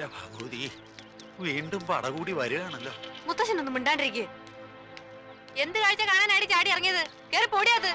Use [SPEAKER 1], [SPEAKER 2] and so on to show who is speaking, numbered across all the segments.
[SPEAKER 1] എന്റെ ഭഗവതി വീണ്ടും പടകൂടി വരികയാണല്ലോ
[SPEAKER 2] മുത്തശ്ശനൊന്നും മിണ്ടാണ്ടിരിക്കുക എന്ത് കാഴ്ച കാണാനായിട്ട് ചാടി ഇറങ്ങിയത് കേറി പൊടിയത്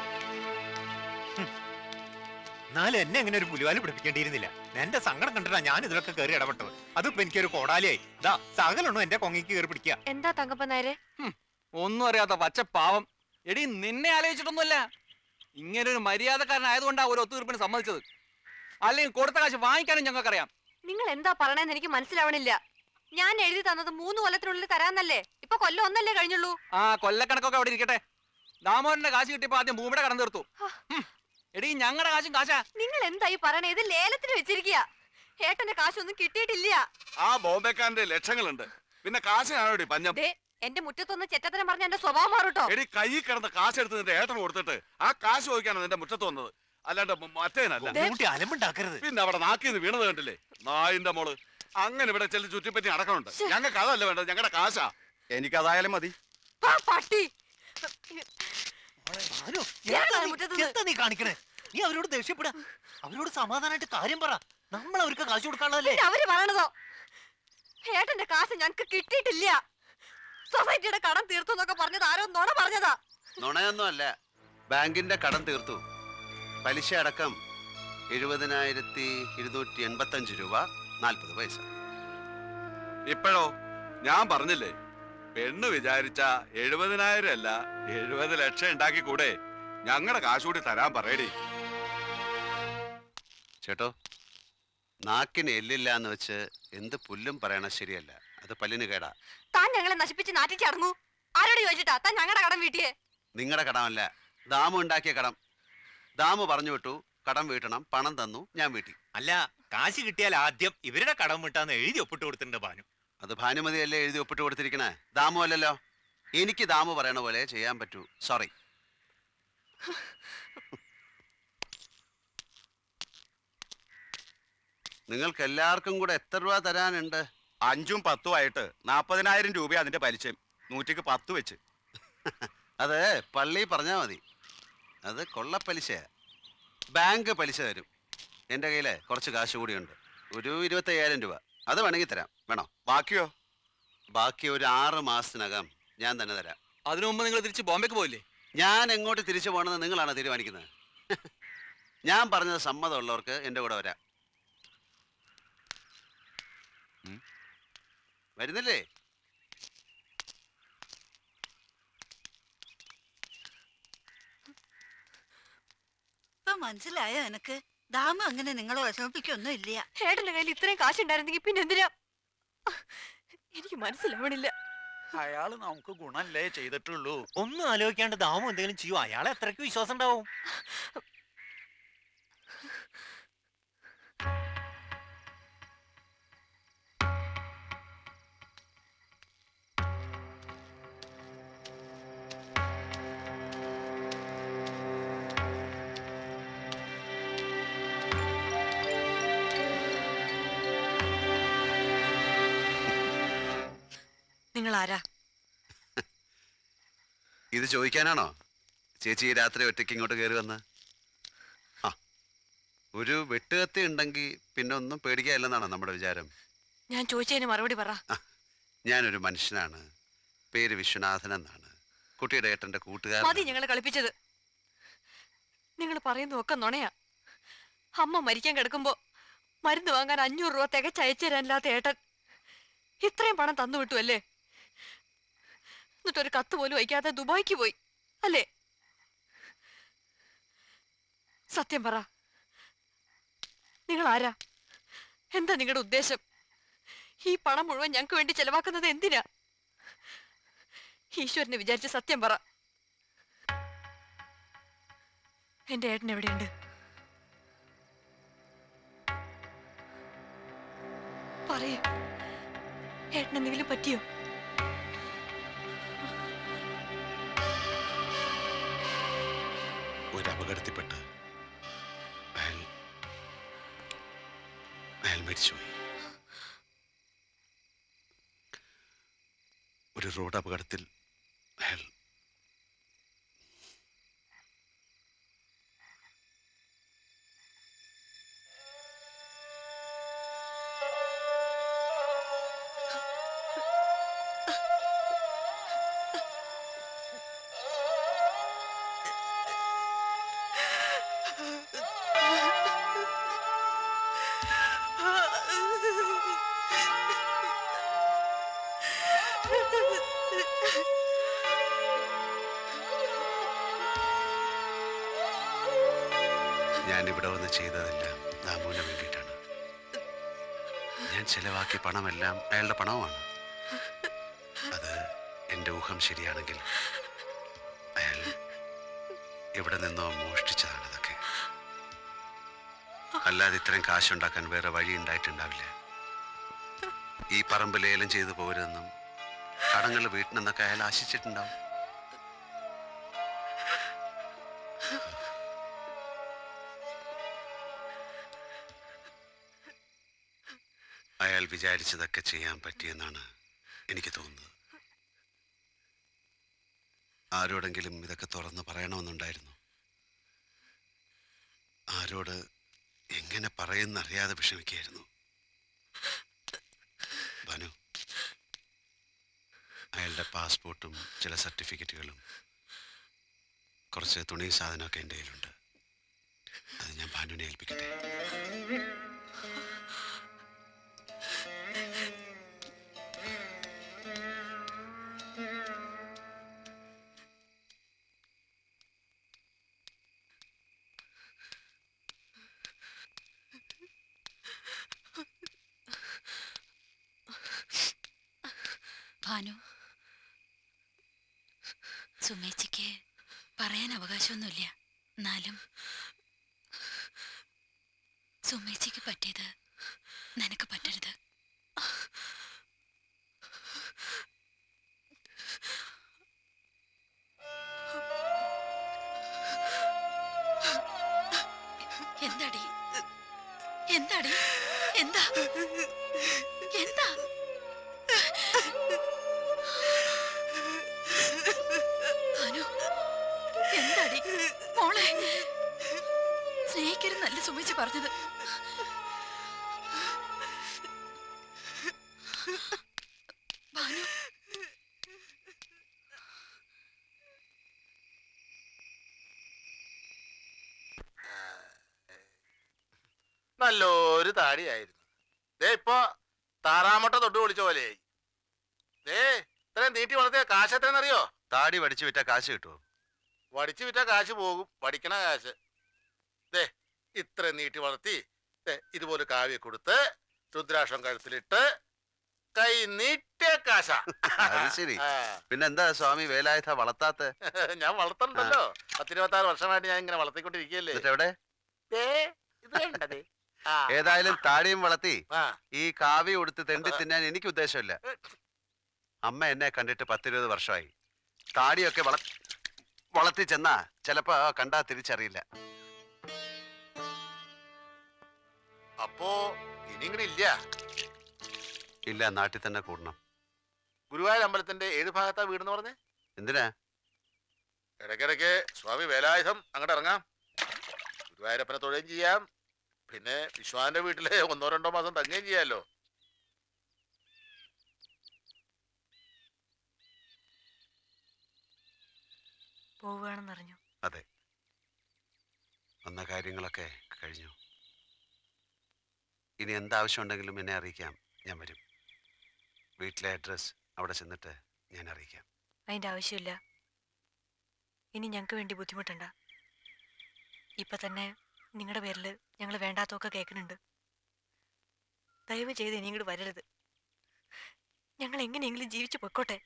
[SPEAKER 1] എന്നാലും എന്നെ എങ്ങനെ ഒരു പുലിവാലി പിടിപ്പിക്കേണ്ടിയിരുന്നില്ല എന്റെ സങ്കടം കണ്ടിട്ടാ ഞാൻ ഇതിലൊക്കെ കയറി ഇടപെട്ടത് അതിപ്പോ എനിക്കൊരു കോടാലിയായി ദാ സകലൊന്നും എന്റെ കൊങ്ങിക്ക് കയറി പിടിക്കുക
[SPEAKER 2] എന്താ തങ്കപ്പ നേരെ
[SPEAKER 3] ഒന്നും അറിയാത്ത പച്ച പാവം എടി നിന്നെ ആലോചിച്ചിട്ടൊന്നുമല്ല ഇങ്ങനെ ഒരു മര്യാദക്കാരനായതുകൊണ്ടാ ഒരു ഒത്തുതീർപ്പിന് സമ്മതിച്ചത് അല്ലെങ്കിൽ കൊടുത്ത കാശ് വാങ്ങിക്കാനും ഞങ്ങൾക്കറിയാം
[SPEAKER 2] നിങ്ങൾ എന്താ പറയണേന്ന് എനിക്ക് മനസ്സിലാവണില്ല ഞാൻ എഴുതി തന്നത് മൂന്ന് കൊല്ലത്തിനുള്ളിൽ തരാന്നല്ലേ ഇപ്പൊ കൊല്ലം ഒന്നല്ലേ കഴിഞ്ഞുള്ളൂ
[SPEAKER 3] ആ കൊല്ലക്കണക്കൊക്കെ അവിടെ ഇരിക്കട്ടെ ദാമോദരന്റെ കാശ് കിട്ടിയപ്പോ ആദ്യം ഭൂമിയുടെ കടം തീർത്തു ഹും. എടി ഞങ്ങളുടെ കാശും കാശാ
[SPEAKER 2] നിങ്ങൾ എന്തായി പറയണേ ഇത് ലേലത്തിന് വെച്ചിരിക്കുക ഏട്ടന്റെ കാശൊന്നും കിട്ടിയിട്ടില്ല
[SPEAKER 4] ആ ബോംബെക്കാരന്റെ ലക്ഷങ്ങളുണ്ട് പിന്നെ കാശിനാണോടി പഞ്ഞം
[SPEAKER 2] ദേ എന്റെ മുറ്റത്തൊന്ന് ചെറ്റത്തരം പറഞ്ഞ എന്റെ സ്വഭാവം മാറൂട്ടോ
[SPEAKER 4] എടി കൈ കിടന്ന് കാശ് എടുത്ത് നിന്റെ ഏട്ടന് കൊടുത്തിട്ട് ആ കാശ് ചോദിക്കാണ് നിന്റെ മുറ്റത്ത് വന്നത് അല്ലാണ്ട് മ- മറ്റേനല്ല
[SPEAKER 1] കൂട്ടി അലമ്പുണ്ടാക്കരുത്
[SPEAKER 4] പിന്നെ അവിടെ നാക്കിന്ന് വീണത് കണ്ടില്ലേ നായിന്റെ മോള് അങ്ങനെ ഇവിടെ ചെല്ലി ചുറ്റിപ്പറ്റി നടക്കണുണ്ട് ഞങ്ങൾക്ക് അതല്ല വേണ്ടത് ഞങ്ങളുടെ കാശാ എനിക്കതായാലും മതി
[SPEAKER 2] ആ, പട്ടി
[SPEAKER 1] ഭാനു,
[SPEAKER 2] ഞാൻ
[SPEAKER 1] എന്താ നീ-
[SPEAKER 2] മുറ്റത്ത് നിന്ന്.
[SPEAKER 1] എന്താ നീ കാണിക്കണേ നീ അവരോട് ദേഷ്യപ്പെടാ അവരോട് സമാധാനമായിട്ട് കാര്യം പറ നമ്മൾ അവർക്ക് കാശ് കൊടുക്കാനുള്ളതല്ലേ
[SPEAKER 2] പിന്നെ അവര് പറയണതോ ഏട്ടന്റെ കാശ് ഞങ്ങക്ക് കിട്ടിയിട്ടില്ല സൊസൈറ്റിയുടെ കടം തീർത്തു എന്നൊക്കെ പറഞ്ഞത് ആരോ നുണ പറഞ്ഞതാ
[SPEAKER 5] നുണയൊന്നും അല്ല ബാങ്കിന്റെ കടം തീർത്തു പലിശ അടക്കം എഴുപതിനായിരത്തി ഇരുന്നൂറ്റി എൺപത്തഞ്ച് രൂപ നാൽപ്പത് പൈസ
[SPEAKER 4] ഇപ്പോഴോ ഞാൻ പറഞ്ഞില്ലേ പെണ്ണ് വിചാരിച്ച എഴുപതിനായിരം അല്ല എഴുപത് ലക്ഷം ഉണ്ടാക്കി കൂടെ ഞങ്ങളുടെ കാശ് കൂടി തരാൻ പറയടി
[SPEAKER 5] ചേട്ടോ നാക്കിന് എല്ലില്ല എന്ന് വെച്ച് എന്ത് പുല്ലും പറയണ ശരിയല്ല അത് പല്ലിന് കേടാ
[SPEAKER 2] താൻ ഞങ്ങളെ നശിപ്പിച്ച് നാട്ടിച്ചടങ്ങൂ ആരോട് ചോദിച്ചിട്ടാ താൻ ഞങ്ങളുടെ കടം വീട്ടിയേ
[SPEAKER 5] നിങ്ങളുടെ കടമല്ല ദാമു ഉണ്ടാക്കിയ കടം ദാമു പറഞ്ഞു വിട്ടു കടം വീട്ടണം പണം തന്നു ഞാൻ വീട്ടി
[SPEAKER 1] അല്ല കാശ് കിട്ടിയാൽ ആദ്യം ഇവരുടെ കടം വിട്ടാന്ന് എഴുതി ഒപ്പിട്ട് കൊടുത്തിട്ടുണ്ട് ഭാനു
[SPEAKER 5] അത് ഭാനുമതിയല്ലേ എഴുതി ഒപ്പിട്ട് കൊടുത്തിരിക്കണേ ദാമു അല്ലല്ലോ എനിക്ക് ദാമു പറയണ പോലെ ചെയ്യാൻ പറ്റൂ സോറി നിങ്ങൾക്ക് എല്ലാവർക്കും കൂടെ എത്ര രൂപ തരാനുണ്ട്
[SPEAKER 4] അഞ്ചും പത്തും ആയിട്ട് നാപ്പതിനായിരം രൂപ അതിന്റെ പലിശയും നൂറ്റിക്ക് പത്ത് വെച്ച്
[SPEAKER 5] അത് പള്ളി പറഞ്ഞാൽ മതി അത് കൊള്ളപ്പലിശയാ ബാങ്ക് പലിശ തരും എൻ്റെ കയ്യിൽ കുറച്ച് കാശ് കൂടിയുണ്ട് ഒരു ഇരുപത്തയ്യായിരം രൂപ അത് വേണമെങ്കിൽ തരാം വേണോ
[SPEAKER 4] ബാക്കിയോ
[SPEAKER 5] ബാക്കി ഒരു ആറ് മാസത്തിനകം ഞാൻ തന്നെ തരാം
[SPEAKER 3] അതിനു മുമ്പ് നിങ്ങൾ തിരിച്ച് ബോംബെക്ക് പോയില്ലേ
[SPEAKER 5] ഞാൻ എങ്ങോട്ട് തിരിച്ചു പോകണമെന്ന് നിങ്ങളാണ് തീരുമാനിക്കുന്നത് ഞാൻ പറഞ്ഞത് സമ്മതമുള്ളവർക്ക് എൻ്റെ കൂടെ വരാം ഉം. വരുന്നില്ലേ
[SPEAKER 6] ഇപ്പൊ മനസ്സിലായോ എനക്ക് ദാമ അങ്ങനെ നിങ്ങളെ വിഷമിപ്പിക്കൊന്നും ഇല്ല
[SPEAKER 2] ഏട്ടന്റെ കയ്യിൽ ഇത്രയും കാശുണ്ടായിരുന്നെങ്കിൽ പിന്നെ എന്തിനാ എനിക്ക് മനസ്സിലാവണില്ല
[SPEAKER 1] അയാള് നമുക്ക് ഗുണല്ലേ ചെയ്തിട്ടുള്ളൂ ഒന്നും ആലോചിക്കാണ്ട് ദാമു എന്തെങ്കിലും ചെയ്യും അയാളെ എത്രയ്ക്ക് വിശ്വാസം ഉണ്ടാവും
[SPEAKER 2] നിങ്ങൾ ആരാ
[SPEAKER 5] ഇത് ചോദിക്കാനാണോ ചേച്ചി ഈ രാത്രി ഒറ്റയ്ക്ക് ഇങ്ങോട്ട് കയറി വന്ന് ആ ഒരു വെട്ടുകത്തി ഉണ്ടെങ്കിൽ പിന്നെ ഒന്നും പേടിക്കാനില്ലെന്നാണോ നമ്മുടെ വിചാരം
[SPEAKER 2] ഞാൻ ചോദിച്ചതിന് മറുപടി പറ
[SPEAKER 5] ഞാനൊരു മനുഷ്യനാണ് പേര് വിശ്വനാഥൻ എന്നാണ് കുട്ടിയുടെ ഏട്ടൻ്റെ
[SPEAKER 2] മതി
[SPEAKER 5] കൂട്ടുകാരൻ
[SPEAKER 2] ഞങ്ങളെ കളിപ്പിച്ചത് നിങ്ങൾ പറയുന്നതൊക്കെ നുണയാ അമ്മ മരിക്കാൻ കിടക്കുമ്പോ മരുന്ന് വാങ്ങാൻ അഞ്ഞൂറ് രൂപ തികച്ച് അയച്ചു തരാനില്ലാത്ത ഏട്ടൻ ഇത്രയും പണം തന്നു വിട്ടു അല്ലേ എന്നിട്ടൊരു കത്ത് പോലും വയ്ക്കാതെ ദുബായിക്ക് പോയി അല്ലേ സത്യം പറ നിങ്ങൾ ആരാ എന്താ നിങ്ങളുടെ ഉദ്ദേശം ഈ പണം മുഴുവൻ ഞങ്ങൾക്ക് വേണ്ടി ചെലവാക്കുന്നത് എന്തിനാ ഈശ്വരനെ വിചാരിച്ച് സത്യം പറ എന്റെ ഏട്ടൻ എവിടെയുണ്ട് പറയൂ ഏട്ടൻ എന്തെങ്കിലും പറ്റിയോ
[SPEAKER 5] ഒരു അപകടത്തിൽപ്പെട്ട് അയാൾ അയാൾ മരിച്ചുപോയി ഒരു റോഡ് അപകടത്തിൽ അയാൾ ഞാൻ ഇവിടെ വന്ന് ചെയ്തതെല്ലാം ദാമുവിന് വേണ്ടിയിട്ടാണ് ഞാൻ ചെലവാക്കിയ പണമെല്ലാം അയാളുടെ പണവുമാണ് അത് എൻ്റെ ഊഹം ശരിയാണെങ്കിൽ അയാൾ ഇവിടെ നിന്നോ മോഷ്ടിച്ചതാണ് അതൊക്കെ അല്ലാതെ ഇത്രയും കാശുണ്ടാക്കാൻ വേറെ വഴി ഉണ്ടായിട്ടുണ്ടാവില്ല ഈ പറമ്പ് ലേലം ചെയ്തു പോരുതെന്നും കടങ്ങൾ വീട്ടിനെന്നൊക്കെ അയാൾ ആശിച്ചിട്ടുണ്ടാവും അയാൾ വിചാരിച്ചതൊക്കെ ചെയ്യാൻ പറ്റിയെന്നാണ് എനിക്ക് തോന്നുന്നത് ആരോടെങ്കിലും ഇതൊക്കെ തുറന്ന് പറയണമെന്നുണ്ടായിരുന്നു ആരോട് എങ്ങനെ പറയുന്നറിയാതെ വിഷമിക്കുകയായിരുന്നു ഭാനു അയാളുടെ പാസ്പോർട്ടും ചില സർട്ടിഫിക്കറ്റുകളും കുറച്ച് തുണി സാധനമൊക്കെ എൻ്റെ കയ്യിലുണ്ട് അത് ഞാൻ ഭാനുവിനെ ഏൽപ്പിക്കട്ടെ
[SPEAKER 7] ഭാനു സുമേച്ചിക്ക് പറയാൻ അവകാശമൊന്നുമില്ല എന്നാലും സുമേച്ചിക്ക് പറ്റിയത് നിനക്ക് പറ്റരുത് എന്താടി എന്താടി എന്താ എന്താ അനു എന്താടി മോളെ സ്നേഹിക്കരുന്നല്ല സുമിച്ച് പറഞ്ഞത് ഭാനു
[SPEAKER 8] നല്ലൊരു താടിയായിരുന്നു ദേ ഇപ്പൊ താറാമുട്ട തൊട്ട് പൊളിച്ച പോലെയായി ദേ ഇത്രയും നീട്ടി വളർത്തിയ കാശ് എത്രയെന്നറിയോ
[SPEAKER 5] താടി വടിച്ചു വിറ്റാൽ കാശ് കിട്ടുമോ
[SPEAKER 8] വടിച്ചു വിറ്റ കാശ് പോകും പഠിക്കണ കാശ് ദേ ഇത്ര നീട്ടി വളർത്തി ദേ ഇതുപോലെ കാവ്യ കൊടുത്ത് രുദ്രാക്ഷം കഴുത്തിലിട്ട് കൈ നീട്ടിയ കാശ
[SPEAKER 5] അത് ശരി പിന്നെ എന്താ സ്വാമി വേലായുധ വളർത്താത്ത
[SPEAKER 8] ഞാൻ വളർത്തണ്ടല്ലോ പത്തിരുപത്താറ് വർഷമായിട്ട് ഞാൻ ഇങ്ങനെ വളർത്തിക്കൊണ്ടിരിക്കുകയല്ലേ
[SPEAKER 5] എന്നിട്ട് എവിടെ
[SPEAKER 8] ദേ ഇത് കണ്ടതേ ആ
[SPEAKER 5] ഏതായാലും താടിയും വളർത്തി
[SPEAKER 8] ആ
[SPEAKER 5] ഈ കാവി കൊടുത്ത് തെണ്ടി തിന്നാൻ എനിക്ക് ഉദ്ദേശമില്ല അമ്മ എന്നെ കണ്ടിട്ട് പത്തിരുപത് വർഷമായി താടിയൊക്കെ വള വളർത്തി ചെന്നാ ചിലപ്പോ കണ്ടാ തിരിച്ചറിയില്ല
[SPEAKER 8] അപ്പോ ഇനി ഇങ്ങനെ ഇല്ല
[SPEAKER 5] ഇല്ല നാട്ടിൽ തന്നെ കൂടണം
[SPEAKER 8] ഗുരുവായൂർ അമ്പലത്തിന്റെ ഏത് ഭാഗത്താ വീടെന്ന് പറഞ്ഞേ
[SPEAKER 5] എന്തിനാ
[SPEAKER 8] ഇടയ്ക്കിടയ്ക്ക് സ്വാമി വേലായുധം അങ്ങോട്ട് ഇറങ്ങാം ഗുരുവായൂരപ്പനെ തൊഴുകയും ചെയ്യാം പിന്നെ വിശ്വാന്റെ വീട്ടിലെ ഒന്നോ രണ്ടോ മാസം തങ്ങുകയും ചെയ്യാമല്ലോ
[SPEAKER 2] പോവുകയാണെന്നറിഞ്ഞു
[SPEAKER 5] അതെ വന്ന കാര്യങ്ങളൊക്കെ കഴിഞ്ഞു ഇനി എന്താവശ്യമുണ്ടെങ്കിലും എന്നെ അറിയിക്കാം ഞാൻ വരും വീട്ടിലെ അഡ്രസ് അവിടെ ചെന്നിട്ട് ഞാൻ അറിയിക്കാം
[SPEAKER 2] അതിന്റെ ആവശ്യമില്ല ഇനി ഞങ്ങൾക്ക് വേണ്ടി ബുദ്ധിമുട്ടണ്ട ഇപ്പൊ തന്നെ നിങ്ങളുടെ പേരിൽ ഞങ്ങൾ വേണ്ടാത്തൊക്കെ കേൾക്കുന്നുണ്ട് ദയവ് ചെയ്ത് ഇനി ഇങ്ങോട്ട് വരരുത് ഞങ്ങൾ എങ്ങനെയെങ്കിലും ജീവിച്ചു പൊയ്ക്കോട്ടെ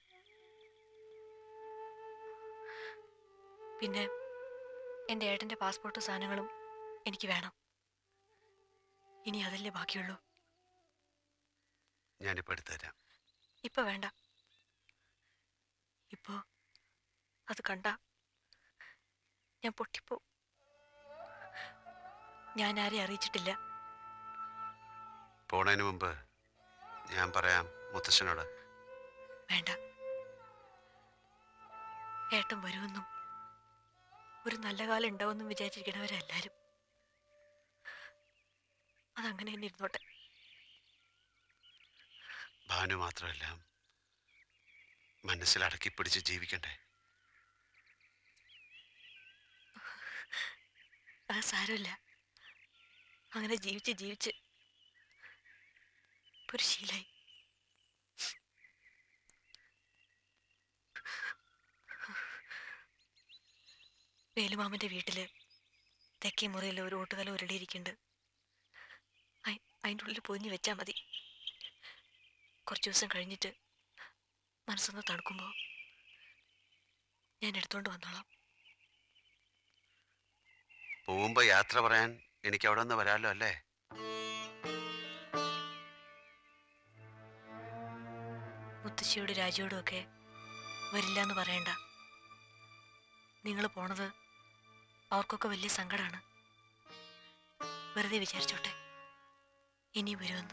[SPEAKER 2] പിന്നെ എൻ്റെ ഏട്ടൻ്റെ പാസ്പോർട്ടും സാധനങ്ങളും എനിക്ക് വേണം ഇനി അതല്ലേ ബാക്കിയുള്ളൂ
[SPEAKER 5] ഞാനിപ്പോൾ എടുത്തു തരാം
[SPEAKER 2] ഇപ്പൊ വേണ്ട ഇപ്പോ അത് കണ്ട ഞാൻ പൊട്ടിപ്പോ ഞാൻ ആരെ അറിയിച്ചിട്ടില്ല
[SPEAKER 5] പോണതിന് മുമ്പ് ഞാൻ പറയാം മുത്തശ്ശനോട്
[SPEAKER 2] വേണ്ട ഏട്ടൻ വരുമെന്നും ഒരു നല്ല കാലം ഉണ്ടാവുമെന്നും വിചാരിച്ചിരിക്കണവരെല്ലാരും അതങ്ങനെ തന്നെ ഇരുന്നോട്ടെ
[SPEAKER 5] ഭാനു മാത്രമല്ല മനസ്സിൽ അടക്കി പിടിച്ച് ജീവിക്കണ്ടേ
[SPEAKER 2] അത് സാരമില്ല അങ്ങനെ ജീവിച്ച് ജീവിച്ച് ഇപ്പൊ ഒരു ശീലായി വേലുമാമന്റെ വീട്ടില് തെക്കേ മുറിയിൽ ഒരു ഓട്ടുകല ഉരുളിയിരിക്കുന്നുണ്ട് അതിൻ്റെ ഉള്ളിൽ പൊതിഞ്ഞ് വെച്ചാൽ മതി കുറച്ച് ദിവസം കഴിഞ്ഞിട്ട് മനസ്സൊന്ന് തണുക്കുമ്പോൾ ഞാൻ എടുത്തോണ്ട് വന്നോളാം
[SPEAKER 5] പോകുമ്പോ യാത്ര പറയാൻ എനിക്ക് അവിടെ നിന്ന് വരാമല്ലോ അല്ലേ
[SPEAKER 2] മുത്തശ്ശിയോട് രാജയോടും ഒക്കെ വരില്ല എന്ന് പറയണ്ട നിങ്ങൾ പോണത് അവർക്കൊക്കെ വലിയ സങ്കടമാണ് വെറുതെ വിചാരിച്ചോട്ടെ ഇനി വരുമെന്ന്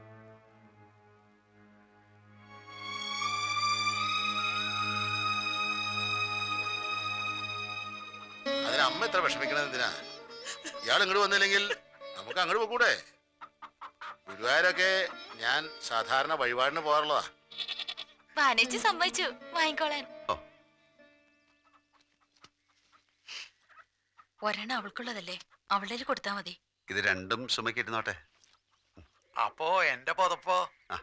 [SPEAKER 8] അതിന് അമ്മ ഇത്ര വിഷമിക്കണത് എന്തിനാ ഇയാൾ ഇങ്ങോട്ട് വന്നില്ലെങ്കിൽ നമുക്ക് അങ്ങോട്ട് പോകൂടെ ഗുരുവായൂരൊക്കെ ഞാൻ സാധാരണ വഴിപാടിന് പോകാറുള്ളതാ
[SPEAKER 7] വാനേച്ചി സമ്മതിച്ചു വാങ്ങിക്കോളാൻ
[SPEAKER 5] ഓ.
[SPEAKER 7] ഒരെണ്ണം അവൾക്കുള്ളതല്ലേ അവളുടെ കൊടുത്താ മതി
[SPEAKER 5] ഇത് രണ്ടും സുമയ്ക്കിരുന്നോട്ടെ
[SPEAKER 1] അപ്പോ എന്റെ പുതപ്പോ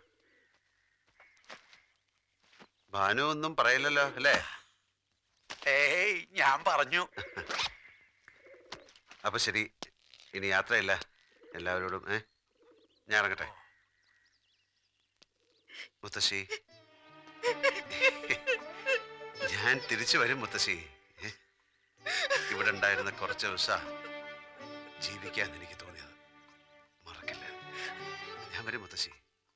[SPEAKER 5] ഭാനു ഒന്നും പറയില്ലല്ലോ അല്ലേ
[SPEAKER 1] ഏയ് ഞാൻ പറഞ്ഞു
[SPEAKER 5] അപ്പൊ ശരി ഇനി യാത്രയില്ല എല്ലാവരോടും ഏ ഞാൻ ഇറങ്ങട്ടെ മുത്തശ്ശി ഞാൻ തിരിച്ചു വരും മുത്തശ്ശി ഏ? ഇവിടെ ഉണ്ടായിരുന്ന കുറച്ച് ദിവസം ജീവിക്കാൻ എനിക്ക് തോന്നിയത് മറക്കില്ല ഞാൻ വരും മുത്തശ്ശി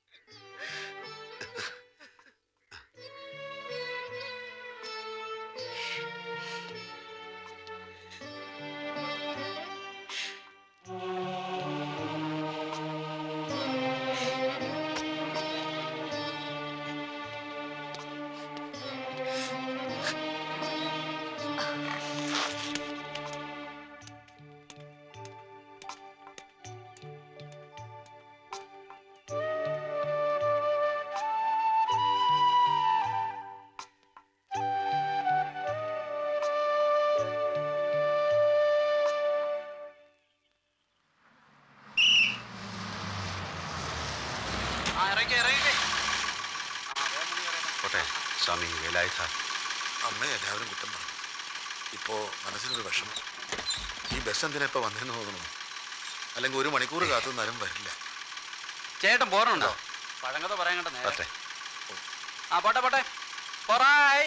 [SPEAKER 5] പോട്ടെ സ്വാമി വേലായുധ
[SPEAKER 8] അമ്മയെ എല്ലാവരും കുറ്റം പറഞ്ഞു ഇപ്പോ മനസ്സിനൊരു വിഷമം ഈ ബസ് എന്തിനാ ഇപ്പൊ വന്നേന്ന് തോന്നുന്നു അല്ലെങ്കിൽ ഒരു മണിക്കൂർ കാത്തു നിന്നാലും വരില്ല
[SPEAKER 3] ചേട്ടൻ പോരണുണ്ടോ പഴങ്കഥ പറയാൻ കണ്ട നേരെ
[SPEAKER 5] പറ്റേ
[SPEAKER 3] ആ പോട്ടെ പോട്ടെ പോറായി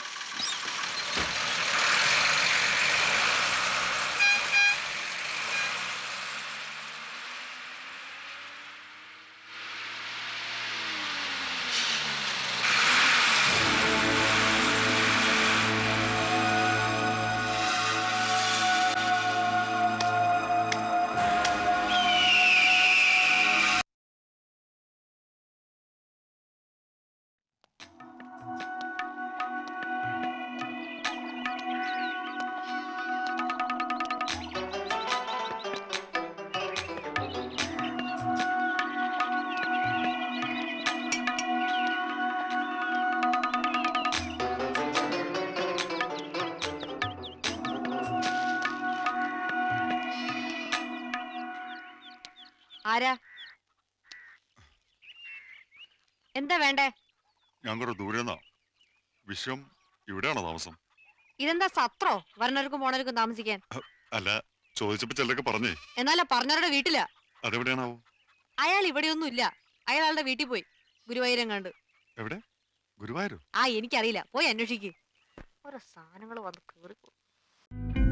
[SPEAKER 9] ആരാ എന്താ വേണ്ടേ
[SPEAKER 10] ഞാൻ കുറെ ദൂരെന്നാ വിശ്വം ഇവിടെയാണോ താമസം
[SPEAKER 9] ഇതെന്താ സത്രോ വരണവർക്കും പോണവർക്കും താമസിക്കാൻ
[SPEAKER 10] അല്ല ചോദിച്ചപ്പോ ചിലരൊക്കെ പറഞ്ഞേ
[SPEAKER 9] എന്നാല പറഞ്ഞവരുടെ വീട്ടിലാ
[SPEAKER 10] അതെവിടെയാണാവോ
[SPEAKER 9] അയാൾ ഇവിടെയൊന്നും ഇല്ല അയാൾ ആളുടെ വീട്ടിൽ പോയി ഗുരുവായൂരം കണ്ട്
[SPEAKER 10] എവിടെ ഗുരുവായൂരോ
[SPEAKER 9] ആ എനിക്കറിയില്ല പോയി അന്വേഷിക്ക് ഓരോ സാധനങ്ങൾ വന്ന് കേറി